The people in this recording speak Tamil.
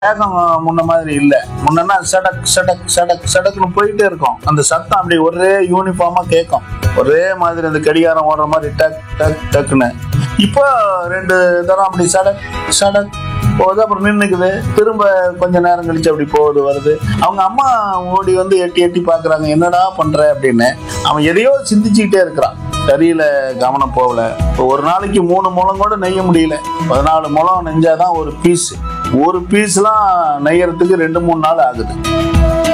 வேகம் முன்ன மாதிரி இல்ல முன்னா சடக் சடக் சடக் சடக்குன்னு போயிட்டே இருக்கும் அந்த சத்தம் அப்படி ஒரே யூனிஃபார்மா கேட்கும் ஒரே மாதிரி அந்த கடிகாரம் ஓடுற மாதிரி டக் டக் டக்குன்னு இப்போ ரெண்டு தரம் அப்படி சடக் சடக் போகுது அப்புறம் நின்னுக்குது திரும்ப கொஞ்ச நேரம் கழிச்சு அப்படி போகுது வருது அவங்க அம்மா ஓடி வந்து எட்டி எட்டி பாக்குறாங்க என்னடா பண்ற அப்படின்னு அவன் எதையோ சிந்திச்சுக்கிட்டே இருக்கிறான் கறியில கவனம் போகல இப்போ ஒரு நாளைக்கு மூணு முழம் கூட நெய்ய முடியல பதினாலு முழம் நெஞ்சாதான் ஒரு பீஸ் ஒரு பீஸ்லாம் நெய்யறதுக்கு ரெண்டு மூணு நாள் ஆகுது